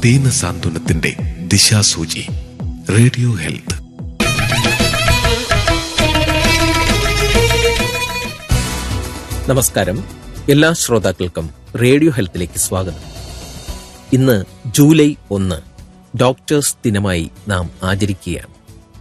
ദീനസാന്ത്വനത്തിന്റെ ദിശാസൂചി radio health നമസ്കാരം എല്ലാ ശ്രോതാക്കൾക്കും റേഡിയോ ഹെൽത്തിലേക്ക് സ്വാഗതം ഇന്ന് ജൂലൈ ഒന്ന് ഡോക്ടേഴ്സ് ദിനമായി നാം ആചരിക്കുകയാണ്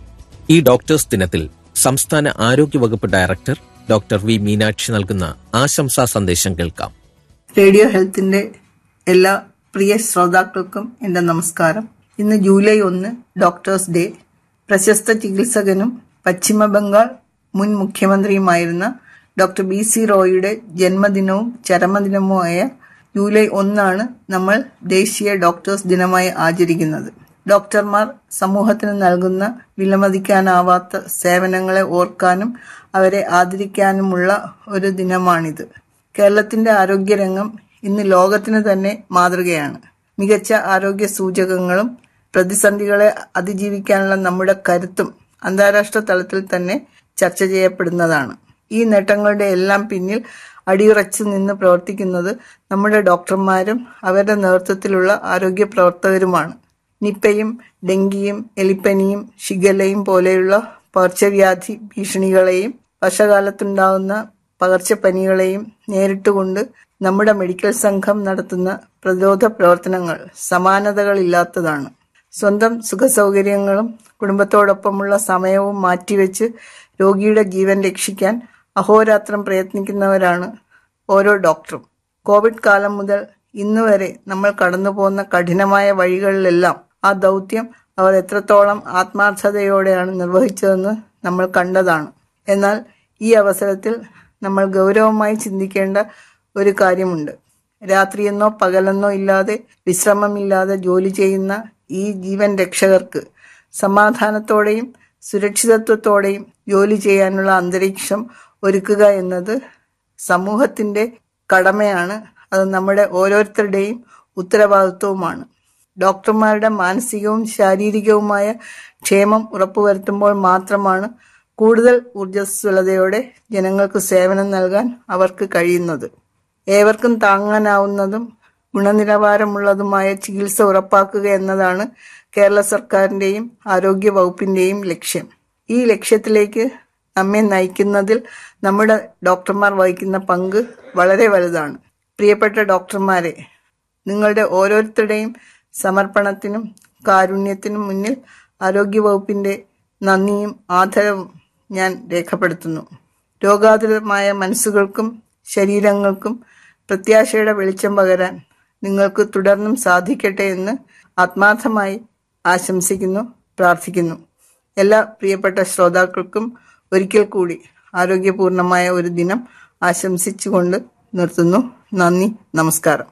ഈ ഡോക്ടേഴ്സ് ദിനത്തിൽ സംസ്ഥാന ആരോഗ്യവകുപ്പ് ഡയറക്ടർ ഡോക്ടർ വി മീനാക്ഷി നൽകുന്ന ആശംസാ സന്ദേശം കേൾക്കാം റേഡിയോ ഹെൽത്തിന്റെ എല്ലാ പ്രിയ ശ്രോതാക്കൾക്കും എന്റെ നമസ്കാരം ഇന്ന് ജൂലൈ ഒന്ന് ഡോക്ടേഴ്സ് ഡേ പ്രശസ്ത ചികിത്സകനും പശ്ചിമ ബംഗാൾ മുൻ മുഖ്യമന്ത്രിയുമായിരുന്ന ഡോക്ടർ ബി സി റോയിയുടെ ജന്മദിനവും ചരമദിനവുമായ ജൂലൈ ഒന്നാണ് നമ്മൾ ദേശീയ ഡോക്ടേഴ്സ് ദിനമായി ആചരിക്കുന്നത് ഡോക്ടർമാർ സമൂഹത്തിന് നൽകുന്ന വിലമതിക്കാനാവാത്ത സേവനങ്ങളെ ഓർക്കാനും അവരെ ആദരിക്കാനുമുള്ള ഒരു ദിനമാണിത് കേരളത്തിന്റെ ആരോഗ്യരംഗം ഇന്ന് ലോകത്തിന് തന്നെ മാതൃകയാണ് മികച്ച ആരോഗ്യ സൂചകങ്ങളും പ്രതിസന്ധികളെ അതിജീവിക്കാനുള്ള നമ്മുടെ കരുത്തും അന്താരാഷ്ട്ര തലത്തിൽ തന്നെ ചർച്ച ചെയ്യപ്പെടുന്നതാണ് ഈ നേട്ടങ്ങളുടെ എല്ലാം പിന്നിൽ അടിയുറച്ചു നിന്ന് പ്രവർത്തിക്കുന്നത് നമ്മുടെ ഡോക്ടർമാരും അവരുടെ നേതൃത്വത്തിലുള്ള ആരോഗ്യ പ്രവർത്തകരുമാണ് നിപ്പയും ഡെങ്കിയും എലിപ്പനിയും ഷിഗലയും പോലെയുള്ള പകർച്ചവ്യാധി ഭീഷണികളെയും വർഷകാലത്തുണ്ടാകുന്ന പകർച്ചപ്പനികളെയും നേരിട്ടുകൊണ്ട് നമ്മുടെ മെഡിക്കൽ സംഘം നടത്തുന്ന പ്രതിരോധ പ്രവർത്തനങ്ങൾ സമാനതകളില്ലാത്തതാണ് സ്വന്തം സുഖസൗകര്യങ്ങളും കുടുംബത്തോടൊപ്പമുള്ള സമയവും മാറ്റിവെച്ച് രോഗിയുടെ ജീവൻ രക്ഷിക്കാൻ അഹോരാത്രം പ്രയത്നിക്കുന്നവരാണ് ഓരോ ഡോക്ടറും കോവിഡ് കാലം മുതൽ ഇന്ന് വരെ നമ്മൾ കടന്നുപോകുന്ന കഠിനമായ വഴികളിലെല്ലാം ആ ദൗത്യം അവർ എത്രത്തോളം ആത്മാർത്ഥതയോടെയാണ് നിർവഹിച്ചതെന്ന് നമ്മൾ കണ്ടതാണ് എന്നാൽ ഈ അവസരത്തിൽ നമ്മൾ ഗൗരവമായി ചിന്തിക്കേണ്ട ഒരു കാര്യമുണ്ട് രാത്രിയെന്നോ പകലെന്നോ ഇല്ലാതെ വിശ്രമമില്ലാതെ ജോലി ചെയ്യുന്ന ഈ ജീവൻ രക്ഷകർക്ക് സമാധാനത്തോടെയും സുരക്ഷിതത്വത്തോടെയും ജോലി ചെയ്യാനുള്ള അന്തരീക്ഷം ഒരുക്കുക എന്നത് സമൂഹത്തിന്റെ കടമയാണ് അത് നമ്മുടെ ഓരോരുത്തരുടെയും ഉത്തരവാദിത്വവുമാണ് ഡോക്ടർമാരുടെ മാനസികവും ശാരീരികവുമായ ക്ഷേമം ഉറപ്പുവരുത്തുമ്പോൾ മാത്രമാണ് കൂടുതൽ ഊർജ്ജസ്വലതയോടെ ജനങ്ങൾക്ക് സേവനം നൽകാൻ അവർക്ക് കഴിയുന്നത് ഏവർക്കും താങ്ങാനാവുന്നതും ഗുണനിലവാരമുള്ളതുമായ ചികിത്സ ഉറപ്പാക്കുക എന്നതാണ് കേരള സർക്കാരിന്റെയും ആരോഗ്യ വകുപ്പിന്റെയും ലക്ഷ്യം ഈ ലക്ഷ്യത്തിലേക്ക് നമ്മെ നയിക്കുന്നതിൽ നമ്മുടെ ഡോക്ടർമാർ വഹിക്കുന്ന പങ്ക് വളരെ വലുതാണ് പ്രിയപ്പെട്ട ഡോക്ടർമാരെ നിങ്ങളുടെ ഓരോരുത്തരുടെയും സമർപ്പണത്തിനും കാരുണ്യത്തിനും മുന്നിൽ ആരോഗ്യവകുപ്പിന്റെ നന്ദിയും ആദരവും ഞാൻ രേഖപ്പെടുത്തുന്നു രോഗാതുരമായ മനസ്സുകൾക്കും ശരീരങ്ങൾക്കും പ്രത്യാശയുടെ വെളിച്ചം പകരാൻ നിങ്ങൾക്ക് തുടർന്നും സാധിക്കട്ടെ എന്ന് ആത്മാർത്ഥമായി ആശംസിക്കുന്നു പ്രാർത്ഥിക്കുന്നു എല്ലാ പ്രിയപ്പെട്ട ശ്രോതാക്കൾക്കും ഒരിക്കൽ കൂടി ആരോഗ്യപൂർണമായ ഒരു ദിനം ആശംസിച്ചുകൊണ്ട് നിർത്തുന്നു നന്ദി നമസ്കാരം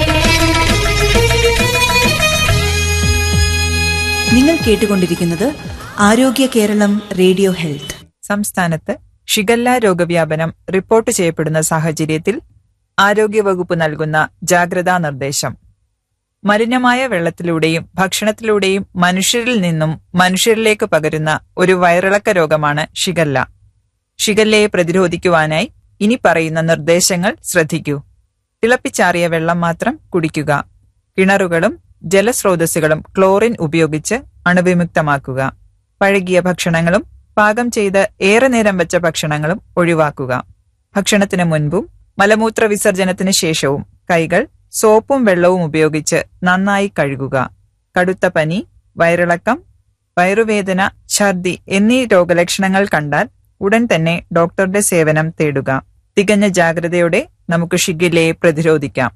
നിങ്ങൾ കേട്ടുകൊണ്ടിരിക്കുന്നത് ആരോഗ്യ കേരളം റേഡിയോ ഹെൽത്ത് സംസ്ഥാനത്ത് ഷിഗല്ല രോഗവ്യാപനം റിപ്പോർട്ട് ചെയ്യപ്പെടുന്ന സാഹചര്യത്തിൽ ആരോഗ്യവകുപ്പ് നൽകുന്ന ജാഗ്രതാ നിർദ്ദേശം മലിനമായ വെള്ളത്തിലൂടെയും ഭക്ഷണത്തിലൂടെയും മനുഷ്യരിൽ നിന്നും മനുഷ്യരിലേക്ക് പകരുന്ന ഒരു വയറിളക്ക രോഗമാണ് ഷിഗല്ല ഷിഗല്ലയെ പ്രതിരോധിക്കുവാനായി ഇനി പറയുന്ന നിർദ്ദേശങ്ങൾ ശ്രദ്ധിക്കൂ തിളപ്പിച്ചാറിയ വെള്ളം മാത്രം കുടിക്കുക കിണറുകളും ജലസ്രോതസ്സുകളും ക്ലോറിൻ ഉപയോഗിച്ച് അണുവിമുക്തമാക്കുക പഴകിയ ഭക്ഷണങ്ങളും പാകം ചെയ്ത് ഏറെ നേരം വെച്ച ഭക്ഷണങ്ങളും ഒഴിവാക്കുക ഭക്ഷണത്തിന് മുൻപും മലമൂത്ര വിസർജനത്തിന് ശേഷവും കൈകൾ സോപ്പും വെള്ളവും ഉപയോഗിച്ച് നന്നായി കഴുകുക കടുത്ത പനി വയറിളക്കം വയറുവേദന ഛർദി എന്നീ രോഗലക്ഷണങ്ങൾ കണ്ടാൽ ഉടൻ തന്നെ ഡോക്ടറുടെ സേവനം തേടുക തികഞ്ഞ ജാഗ്രതയോടെ നമുക്ക് ഷിഗില്ലയെ പ്രതിരോധിക്കാം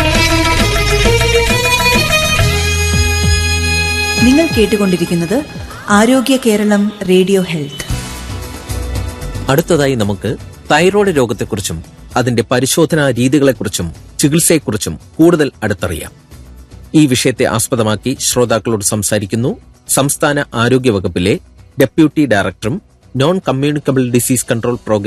നിങ്ങൾ കേട്ടുകൊണ്ടിരിക്കുന്നത് ആരോഗ്യ കേരളം റേഡിയോ ഹെൽത്ത് അടുത്തതായി നമുക്ക് തൈറോയ്ഡ് രോഗത്തെക്കുറിച്ചും അതിന്റെ പരിശോധനാ രീതികളെക്കുറിച്ചും ചികിത്സയെക്കുറിച്ചും കൂടുതൽ അടുത്തറിയാം ഈ വിഷയത്തെ ആസ്പദമാക്കി ശ്രോതാക്കളോട് സംസാരിക്കുന്നു സംസ്ഥാന ആരോഗ്യ വകുപ്പിലെ ഡെപ്യൂട്ടി ഡയറക്ടറും non communicable disease control programme